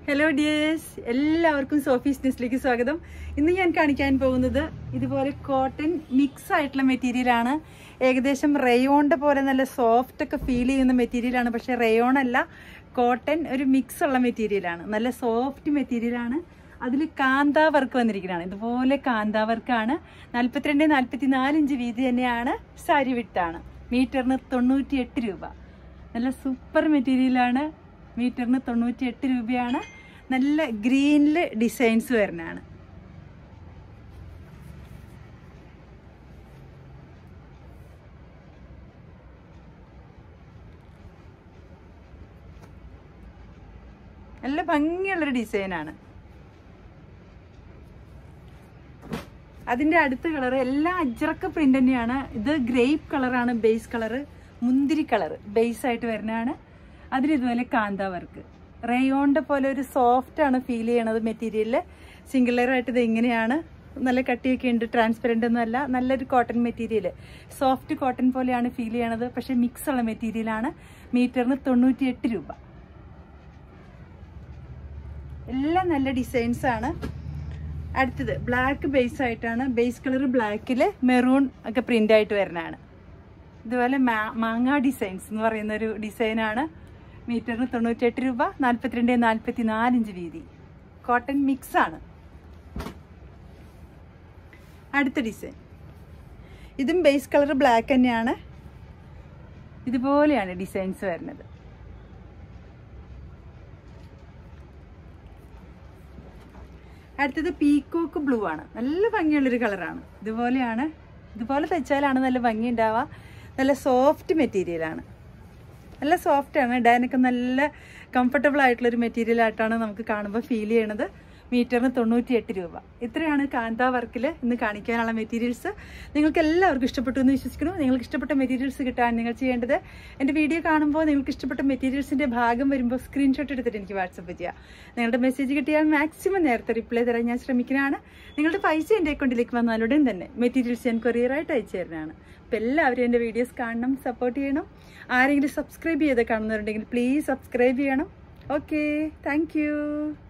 hello dears എല്ലാവർക്കും Sophie's ന്യൂസിലേക്ക് സ്വാഗതം ഇന്ന് ഞാൻ കാണിക്കാൻ പോകുന്നത് ഇതുപോലെ കോട്ടൺ മിക്സ് ആയിട്ടുള്ള മെറ്റീരിയലാണ് ഏകദേശം റയോണിന്റെ പോലെ നല്ല സോഫ്റ്റ് ഒക്കെ ഫീൽ ചെയ്യുന്ന മെറ്റീരിയലാണ് പക്ഷെ റയോൺ അല്ല കോട്ടൺ ഒരു മിക്സ് ഉള്ള മെറ്റീരിയലാണ് നല്ല സോഫ്റ്റ് മെറ്റീരിയലാണ് അതിൽ കാന്താ വർക്ക് വന്നിരിക്കുന്നതാണ് ഇതുപോലെ കാന്താ വർക്കാണ് നാൽപ്പത്തിരണ്ട് നാൽപ്പത്തി നാല് ഇഞ്ച് വീതി തന്നെയാണ് സാരി വിട്ടാണ് മീറ്ററിന് തൊണ്ണൂറ്റി എട്ട് രൂപ നല്ല സൂപ്പർ മെറ്റീരിയലാണ് മീറ്ററിന് തൊണ്ണൂറ്റി എട്ട് രൂപയാണ് നല്ല ഗ്രീനിൽ ഡിസൈൻസ് വരുന്നതാണ് നല്ല ഭംഗിയുള്ളൊരു ഡിസൈനാണ് അതിന്റെ അടുത്ത കളർ എല്ലാം അജ്രക്ക പ്രിന്റ് തന്നെയാണ് ഇത് ഗ്രേപ്പ് കളറാണ് ബേസ് കളറ് മുന്തിരി കളർ ബേസ് ആയിട്ട് വരുന്നതാണ് അതിൽ ഇതുപോലെ കാന്ത വർക്ക് റയോണിന്റെ പോലെ ഒരു സോഫ്റ്റ് ആണ് ഫീൽ ചെയ്യണത് മെറ്റീരിയലിൽ സിംഗിൾ ലെയർ ആയിട്ട് ഇത് എങ്ങനെയാണ് നല്ല കട്ടിയൊക്കെ ഉണ്ട് ട്രാൻസ്പെറന്റ് ഒന്നും അല്ല നല്ലൊരു കോട്ടൺ മെറ്റീരിയൽ സോഫ്റ്റ് കോട്ടൺ പോലെയാണ് ഫീൽ ചെയ്യണത് പക്ഷെ മിക്സ് ഉള്ള മെറ്റീരിയലാണ് മീറ്ററിന് തൊണ്ണൂറ്റി എട്ട് രൂപ എല്ലാം നല്ല ഡിസൈൻസ് ആണ് അടുത്തത് ബ്ലാക്ക് ബേസ് ആയിട്ടാണ് ബേസ് കളർ ബ്ലാക്കിൽ മെറൂൺ ഒക്കെ പ്രിന്റ് ആയിട്ട് വരുന്നതാണ് ഇതുപോലെ മാങ്ങ ഡിസൈൻസ് എന്ന് പറയുന്ന ഒരു ഡിസൈനാണ് മീറ്ററിന് തൊണ്ണൂറ്റെട്ട് രൂപ നാൽപ്പത്തിരണ്ട് നാൽപ്പത്തി നാല് ഇഞ്ച് വീതി കോട്ടൺ മിക്സ് ആണ് അടുത്ത ഡിസൈൻ ഇതും ബേസ് കളർ ബ്ലാക്ക് തന്നെയാണ് ഇതുപോലെയാണ് ഡിസൈൻസ് വരുന്നത് അടുത്തത് പീക്കോക്ക് ബ്ലൂ ആണ് നല്ല ഭംഗിയുള്ളൊരു കളറാണ് ഇതുപോലെയാണ് ഇതുപോലെ തയ്ച്ചാലാണ് നല്ല ഭംഗി ഉണ്ടാവുക നല്ല സോഫ്റ്റ് മെറ്റീരിയലാണ് നല്ല സോഫ്റ്റ് ആണ് ഇടാനൊക്കെ നല്ല കംഫർട്ടബിൾ ആയിട്ടുള്ളൊരു മെറ്റീരിയൽ ആയിട്ടാണ് നമുക്ക് കാണുമ്പോൾ ഫീൽ ചെയ്യണത് മീറ്ററിന് തൊണ്ണൂറ്റി എട്ട് രൂപ ഇത്രയാണ് കാന്ത വർക്കിൽ ഇന്ന് കാണിക്കാനുള്ള മെറ്റീരിയൽസ് നിങ്ങൾക്ക് എല്ലാവർക്കും ഇഷ്ടപ്പെട്ടു എന്ന് വിശ്വസിക്കുന്നു നിങ്ങൾക്ക് ഇഷ്ടപ്പെട്ട മെറ്റീരിയൽസ് കിട്ടാൻ നിങ്ങൾ ചെയ്യേണ്ടത് എൻ്റെ വീഡിയോ കാണുമ്പോൾ നിങ്ങൾക്ക് ഇഷ്ടപ്പെട്ട മെറ്റീരിയൽസിൻ്റെ ഭാഗം വരുമ്പോൾ സ്ക്രീൻഷോട്ട് എടുത്തിട്ട് എനിക്ക് വാട്സപ്പ് ചെയ്യാം നിങ്ങളുടെ മെസ്സേജ് കിട്ടിയാൽ മാക്സിമം നേരത്തെ റിപ്ലൈ തരാൻ ഞാൻ ശ്രമിക്കുന്നതാണ് നിങ്ങളുടെ പൈസ എൻ്റെ അക്കൗണ്ടിലേക്ക് വന്നാലുടൻ തന്നെ മെറ്റീരിയൽസ് ഞാൻ കൊറിയറായിട്ട് അയച്ചു തരുന്നതാണ് അപ്പോൾ എല്ലാവരും എൻ്റെ വീഡിയോസ് കാണണം സപ്പോർട്ട് ചെയ്യണം ആരെങ്കിലും സബ്സ്ക്രൈബ് ചെയ്ത് കാണുന്നവരുണ്ടെങ്കിൽ പ്ലീസ് സബ്സ്ക്രൈബ് ചെയ്യണം ഓക്കെ താങ്ക്